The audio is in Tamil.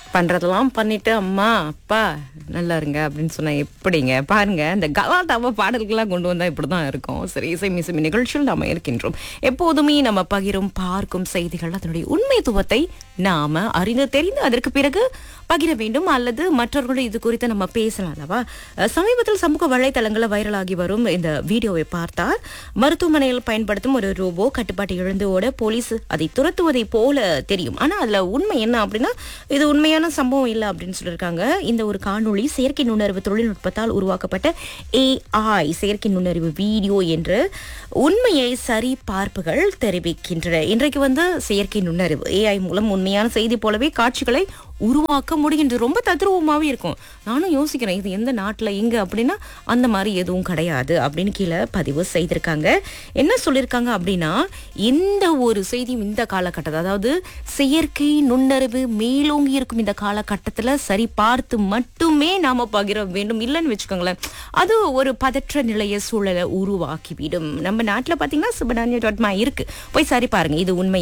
பண்றதெல்லாம் பண்ணிட்டு அம்மா அப்பா நல்லா இருங்க அப்படின்னு சொன்னா எப்படிங்க பாருங்க இந்த கலாட்டாவ பாடல்கள்லாம் கொண்டு வந்தா இப்படிதான் இருக்கும் சரி இசை மிசமி நிகழ்ச்சியில் நாம இருக்கின்றோம் எப்போதுமே நம்ம பகிரும் பார்க்கும் செய்திகள் அதனுடைய உண்மைத்துவத்தை நாம அறிந்து தெரிந்து அதற்கு பிறகு பகிர வேண்டும் அல்லது மற்றவர்களும் இது குறித்து நம்ம பேசலாம் அல்லவா அஹ் சமீபத்தில் சமூக வலைதளங்களில் வைரலாகி வரும் இந்த வீடியோவை பார்த்தால் மருத்துவமனையில் பயன்படுத்தும் ஒரு ரோபோ கட்டுப்பாட்டை இழந்து ஓட போலீஸ் அதை துரத்துவதை போல தெரியும் ஆனா அதுல உண்மை என்ன அப்படின்னா இது உண்மையான சம்பவம் இல்லை அப்படின்னு சொல்லியிருக்காங்க இந்த ஒரு காணொளி செயற்கை நுண்ணறிவு தொழில்நுட்பத்தால் உருவாக்கப்பட்ட ஏஐ செயற்கை நுண்ணறிவு வீடியோ என்று உண்மையை சரி பார்ப்புகள் தெரிவிக்கின்றன இன்றைக்கு வந்து செயற்கை நுண்ணறிவு ஏஐ மூலம் உண்மையான செய்தி போலவே காட்சிகளை உருவாக்க முடிகின்றது ரொம்ப தத்ரூபமாவே இருக்கும் நானும் யோசிக்கிறேன் இது எந்த நாட்டுல எங்க அப்படின்னா அந்த மாதிரி எதுவும் கிடையாது அப்படின்னு கீழே பதிவு செய்திருக்காங்க என்ன சொல்லியிருக்காங்க அப்படின்னா இந்த ஒரு செய்தியும் இந்த காலகட்டத்தில் அதாவது செயற்கை நுண்ணறிவு மேலோங்கி இருக்கும் இந்த காலகட்டத்துல சரி பார்த்து மட்டுமே நாம பகிர வேண்டும் இல்லைன்னு வச்சுக்கோங்களேன் அது ஒரு பதற்ற நிலைய சூழலை உருவாக்கிவிடும் நம்ம நாட்டுல பாத்தீங்கன்னா சுபநானிய டாட் மா இருக்கு போய் சரி பாருங்க இது உண்மை